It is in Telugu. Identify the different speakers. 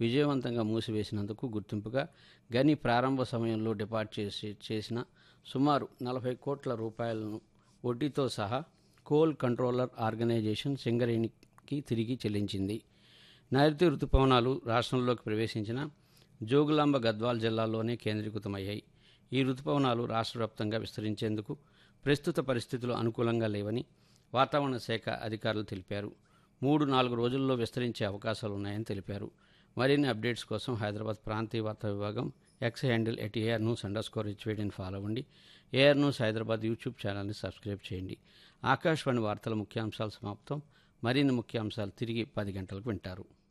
Speaker 1: విజయవంతంగా మూసివేసినందుకు గుర్తింపుగా గని ప్రారంభ సమయంలో డిపాజిట్ చేసి చేసిన సుమారు నలభై కోట్ల రూపాయలను వడ్డీతో సహా కోల్ కంట్రోలర్ ఆర్గనైజేషన్ సింగరేణికి తిరిగి చెల్లించింది నైరుతి రుతుపవనాలు రాష్ట్రంలోకి ప్రవేశించిన జోగులాంబ గద్వాల్ జిల్లాల్లోనే కేంద్రీకృతమయ్యాయి ఈ రుతుపవనాలు రాష్ట్ర వ్యాప్తంగా విస్తరించేందుకు ప్రస్తుత పరిస్థితులు అనుకూలంగా లేవని వాతావరణ శాఖ అధికారులు తెలిపారు మూడు నాలుగు రోజుల్లో విస్తరించే అవకాశాలు ఉన్నాయని తెలిపారు మరిన్ని అప్డేట్స్ కోసం హైదరాబాద్ ప్రాంతీయ వార్తా విభాగం X handle at AR news underscore హెచ్వేడిని ఫాలో అవ్వండి ఏఆర్ న్యూస్ హైదరాబాద్ యూట్యూబ్ ఛానల్ని సబ్స్క్రైబ్ చేయండి ఆకాశవాణి వార్తల ముఖ్యాంశాలు సమాప్తం మరిన్ని ముఖ్యాంశాలు తిరిగి పది గంటలకు వింటారు